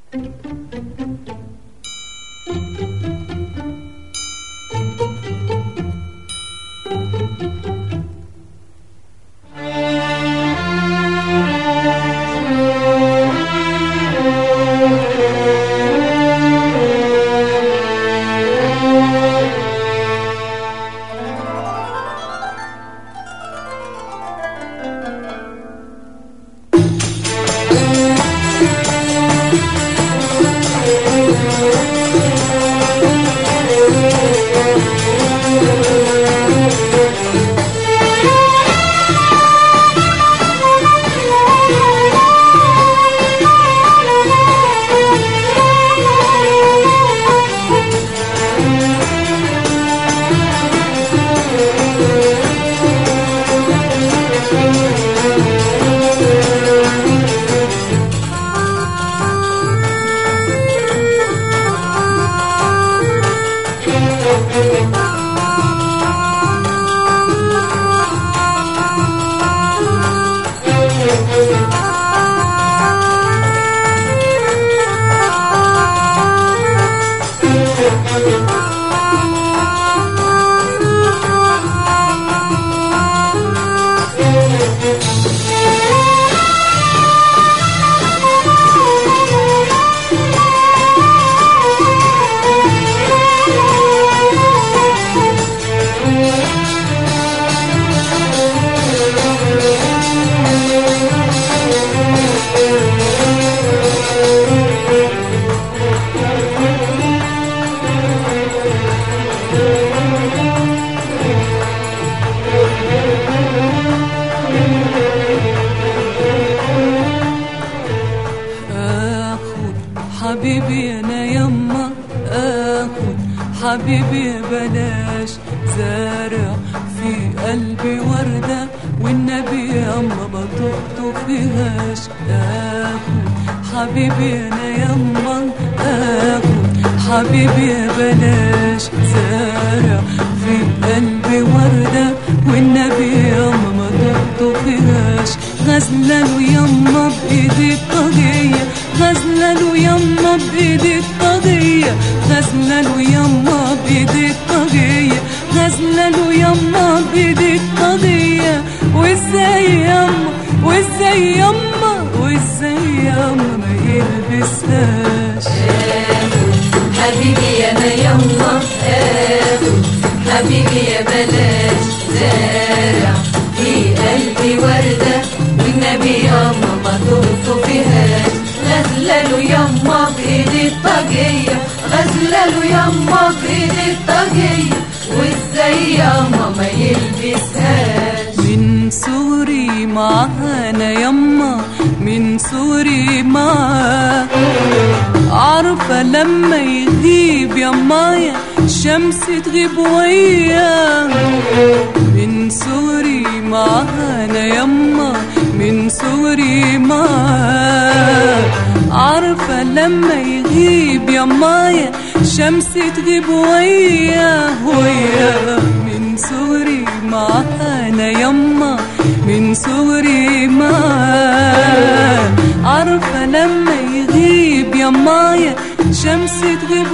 اخد حبيبي انا يما اخد حبيبي بلاش زارع في قلبي وردة والنبي يما بطقته فيهاش اخد حبيبي انا يما اخد حبيبي بلاش زارع في قلبي وردة والنبي يما ما طقته فيهاش غزلة له يما بإيدي الطاقية غزلة له يما بإيدي الطاقية غزلة له يما بإيدي الطاقية غزلة له يما بإيدي الطاقية وإزاي يما وإزاي يما وإزاي يما ما يلبسهاش حبيبي انا يما اخد حبيبي يا بلاش زارع في قلبي وردة والنبي يما ما تهت فيهاش غزلة له يما بإيدي الطاقية غزلة له يما بإيدي الطاقية وازاي يما ما يلبسهاش من صغري معانا يما من صغري معاه عارفة لما يغيب يمايا الشمس تغيب وياه من صغري معانا يما من صغري معاه عارفة لما يغيب يمايا الشمس تغيب وياه وياه من صغري معانا يما من صغري معاه عارفة لما يغيب يمايا شمس تغيب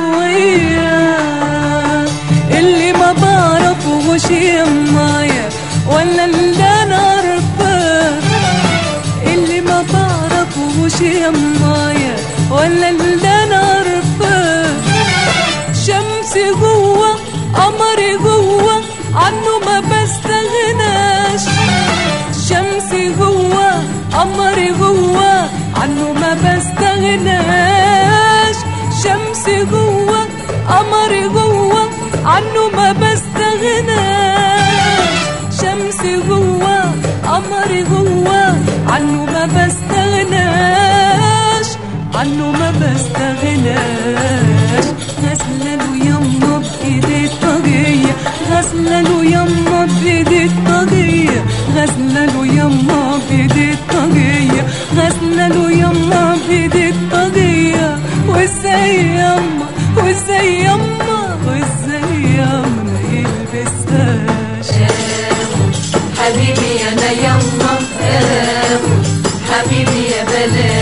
وياه اللي ما بعرفوش يمايا ولا اللي انا عارفاه اللي ما بعرفوش يمايا ولا اللي انا عارفاه شمسي جوه قمري جوه عنه ما بستغناش شمسي جوه قمري جوه عنه ما بستغناش شمسي جوه قمري جوه عنه ما بستغناش شمسي جوه قمري جوه عنه ما بستغناش عنه ما بستغناش غسلة له يما بإيدي الطاقية غسلة له يما بإيدي الطاقية غسلة له يما بإيدي الطاقية غسلة له يما بإيدي الطاقية وازاي يما وازاي يما وازاي يما ما يلبسهاش حبيبي انا يما اخد حبيبي يا بلاش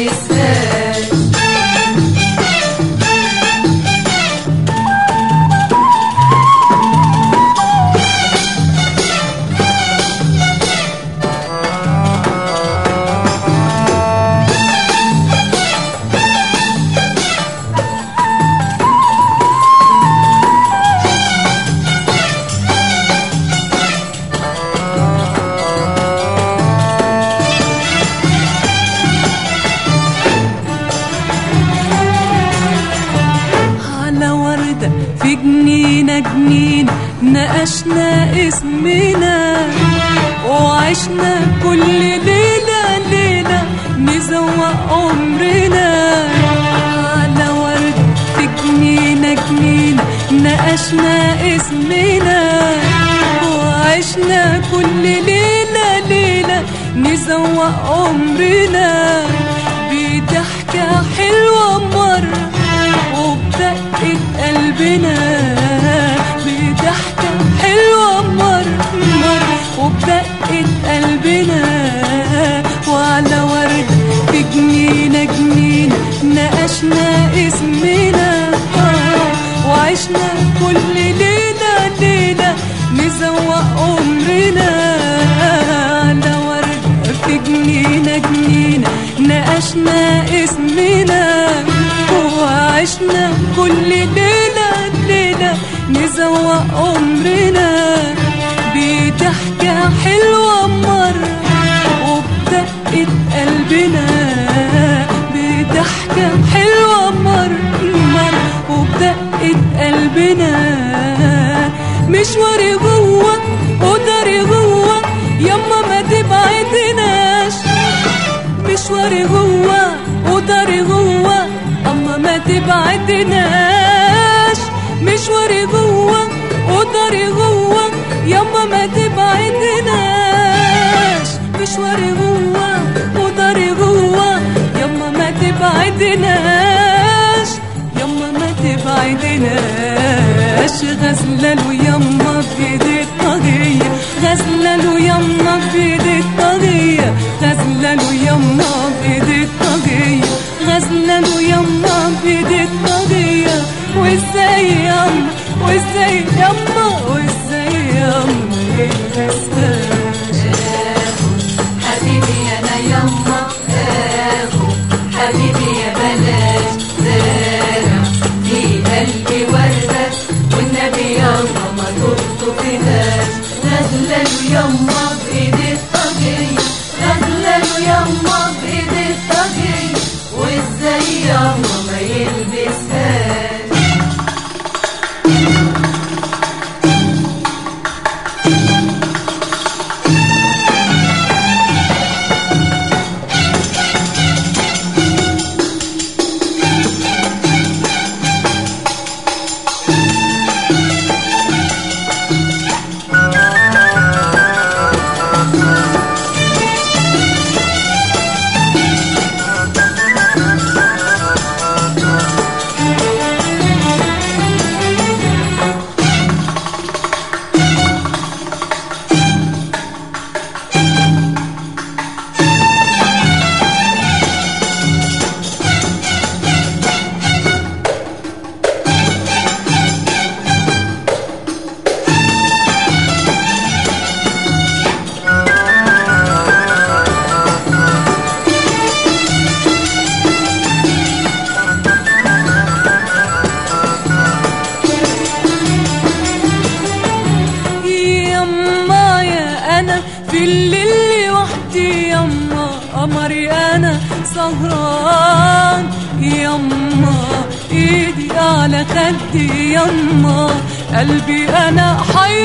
يلبسهاش على وردة في جنينة جنينة ناقشنا اسمنا وعشنا كل ليلة ليلة نزوق عمرنا على وردة في جنينة جنينة ناقشنا اسمنا وعشنا كل ليلة ليلة نزوق عمرنا بضحكة حلوة مرة وبدقة قلبنا بضحكة حلوة مرة مرة وبدقة قلبنا وعلى ورد في جنينة جنينة ناقشنا اسمنا آه، وعشنا كل ليلة ليلة نزوق عمرنا على ورد في جنينة جنينة ناقشنا اسمنا وعشنا كل ليلة ليلة نزوق عمرنا بضحكة حلوة مرة وبدقة قلبنا بضحكة حلوة مرة مرة وبدقة قلبنا مشواري جوه وداري جوه يما ما تبعدناش مشواري جوه وداري جوه اما ما تبعدناش مشواري جوه وداري جوه يما ما تبعدناش مشواري جوه وداري جوه يما ما تبعدناش يما ما تبعدناش غزلة له يما بيدي الطاغية غزلة له يما بيدي الطاغية غزلة له يما بيدي الطاغية غزلة له يما بيدي الطاغية وازاي يما وازاي يما وازاي يما يلبسهاش حبيبي انا يما اخو حبيبي يا بلاش زارع في قلبي وردة والنبي يما ما تطفيهاش غزلة له يما بايدي الطاغية غزلة له يما بايدي الطاغية وازاي يما ما يلبسهاش يما يا انا في الليل وحدي يما قمري انا سهران يما ايدي على خدي يما قلبي انا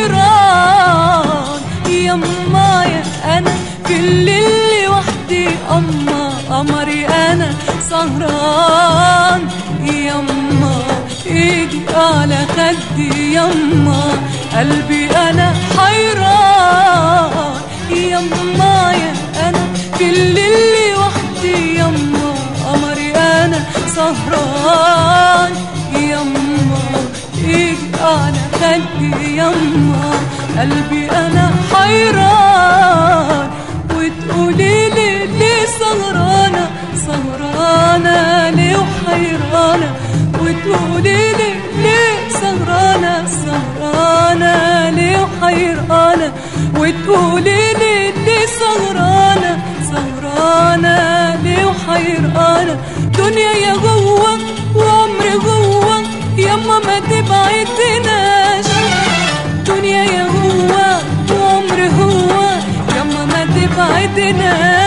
حيران يما يا انا في الليل وحدي اما قمري انا سهران يما ايدي على خدي يما قلبي انا حيران يما يا انا في الليل وحدي يما قمري انا سهران يما ايدي على خدي يما قلبي انا حيران وتقولي لي ليه سهرانه سهرانه انا دنيا يا جوه وعمر جوه يما ما تبعدناش دنيا يا جوه وعمر هو يما ما تبعدناش